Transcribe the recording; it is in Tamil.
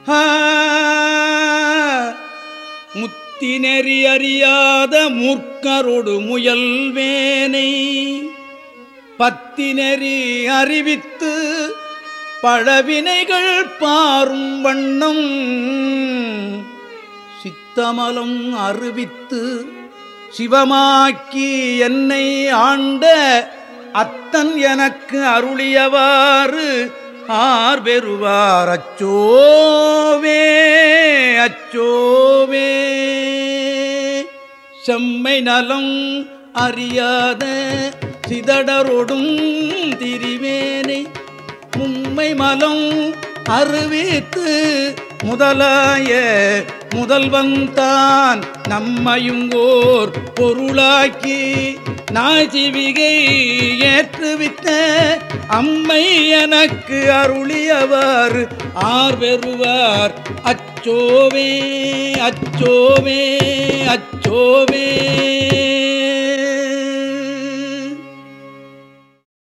ஆ, முத்தினெறி அறியாத மூர்க்கரொடு முயல்வேனை பத்தினெறி அறிவித்து பழவினைகள் பாரும் வண்ணம் சித்தமலம் அறிவித்து சிவமாக்கி என்னை ஆண்ட அத்தன் எனக்கு அருளியவாறு ஆர் பெறுவார் அச்சோவே அச்சோவே செம்மை நலம் அறியாத சிதடரொடும் திரிவேனை மும்மை மலம் அறிவித்து முதலாய முதல்வந்தான் நம்மையுங்கோர் பொருளாக்கி நாசிவிகை ஏற்றுவித்த அம்மை எனக்கு அருளியவர் ஆர் பெறுவார் அச்சோவே அச்சோவே அச்சோவே